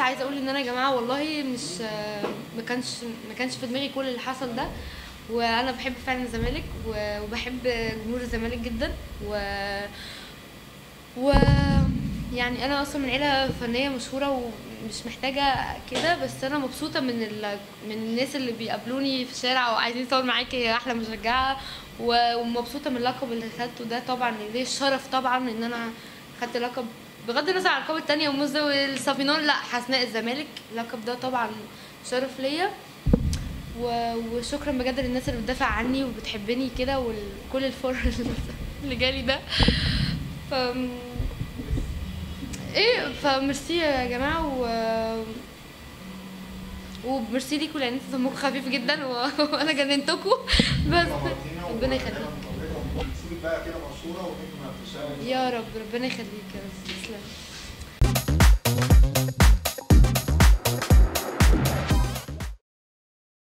عايزه اقول ان انا يا جماعه والله مش ما كانش ما كانش في دماغي كل اللي حصل ده وانا بحب فعلا الزمالك و- وبحب جمهور الزمالك جدا و و يعني انا اصلا من عيله فنيه مشهوره ومش محتاجه كده بس انا مبسوطه من ال... من الناس اللي بيقابلوني في الشارع وعايزين يصور معاكي يا احلى مشجعه و- ومبسوطه من اللقب اللي خدته ده طبعا ليه الشرف طبعا ان انا خدت لقب بغض النظر عن الالقاب التانية وموزة والصافينون لا حسناء الزمالك اللقب ده طبعا شرف ليا و- وشكرا بجد للناس اللي بتدافع عني وبتحبني كده وكل الفر اللي جالي ده ف ايه فميرسي يا جماعه و وميرسي ليكوا لان انتوا دمكم خفيف جدا و... وانا جننتكم بس ربنا يخليك نسيبك بقى كده مشهوره ونجمه في الشارع يا رب ربنا يخليك يا رب تسلم